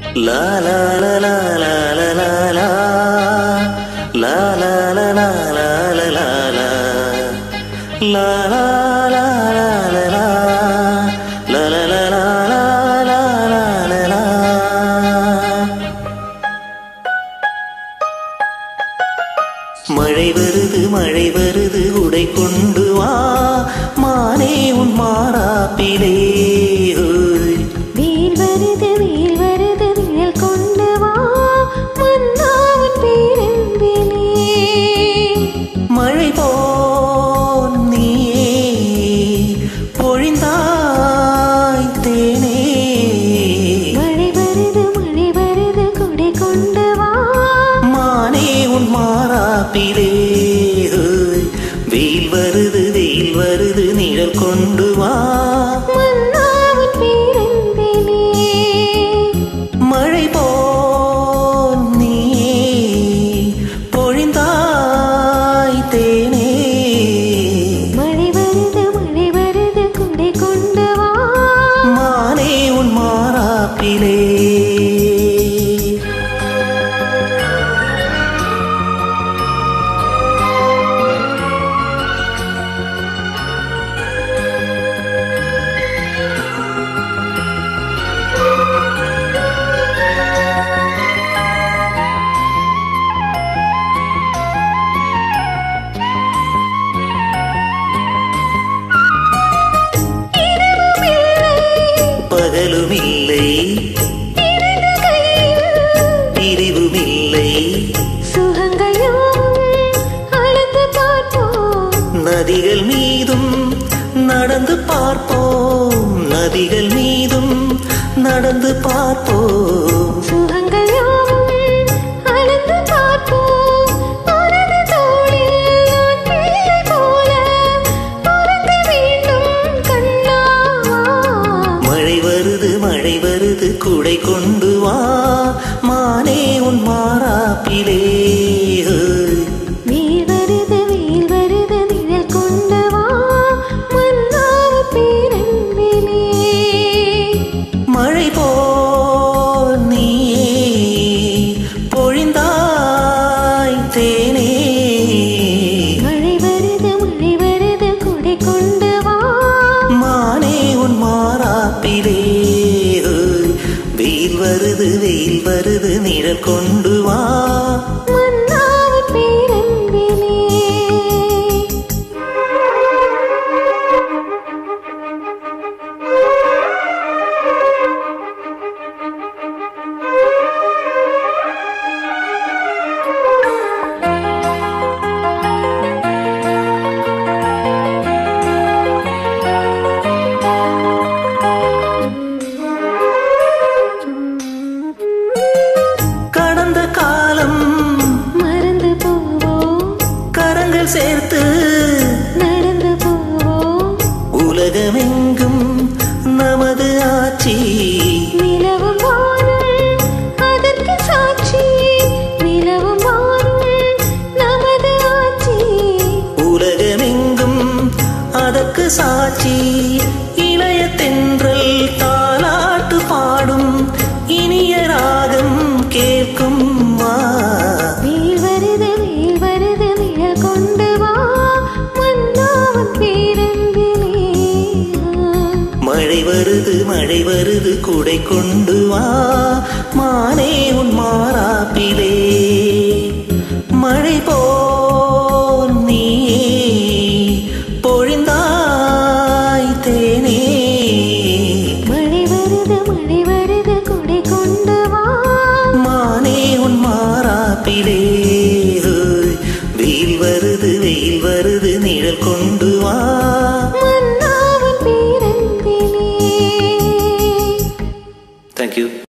லா லா லா லா லா லா லா லா. லா லா லா லா லா லா லா லா. லா லா லா லா லா லா. லா லா லா லா லா லா லா லா லா. மழை வருது மழை வருது உடை கொண்டு வா மானே உன் மாறாப்பிலே ஓய். வேல் வருது வேல் வருது நிழல் கொண்டு வா மன்னா உன் பேரன்பிலே மழை போல் நீயே பொழிந்தாய் தேனே மழை வருது மழை வருது கொடை கொண்டு வா மானே உன் மாறாப்பிலே ஓய். வெயில் வருது வெயில் வருது நிழல் கொண்டு வா மன்னா உன் பேரன்பிலே மழை போல் நீயே பொழிந்தாய் தேனே மழை வருது மழை வருது கொடை கொண்டு வா மானே உன் மாறாப்பிலே இரவும் இல்லை பகலுமில்லை இரண்டு கையில் பிரிவுமில்லை சுகங்களும் அளந்து பார்ப்போம் நதிகள் மீதும் நடந்து பார்ப்போம் நதிகள் மீதும் நடந்து பார்ப்போம் சுகங்களும் அளந்து பார்ப்போம் உனது தோளில் நான் பிள்ளை போல உறங்க வேண்டும் கண்ணா மழை வருது மழை வருது குடை கொண்டு வா மானே உன் மாறாப்பிலே வேல் வருது வேல் வருது நிழல் கொண்டு வா மன்னாவ பேரன்பிலே மழை போல் நீயே பொழிந்தாய் தேனே மழை வருது மழை வருது கொடை கொண்டு வா மானே உன் மாறாப்பிலே வெயில் வருது வெயில் வருது நிழல் கொண்டு வா மன்னாவ பேரன்பிலே கடந்த காலம் மறந்து போவோம் கரங்கள் சேர்த்து நடந்து போவோம் உலகமெங்கும் நமது ஆட்சி நிலவும் வாரும் அதற்கு சாட்சி நிலவும் வாரும் நமது ஆட்சி உலகமெங்கும் அதற்கு சாட்சி இளைய தென்றல் தாலாட்டு பாடும் இனிய ராகம் கேட்கும் வா வேல் வருது வேல் வருது நிழல் கொண்டு வா மன்னாவன் பேரன்பிலே மழை வருது மழை வருது குடை கொண்டு வா மானே உன் மாறாப்பிலே மழை போல் நீயே பொழிந்தாய் தேனே மழை வருது மழை வருது கொடை கொண்டு வா மானே உன் மாறாப்பிலே வெயில் வருது வெயில் வருது நிழல் கொண்டு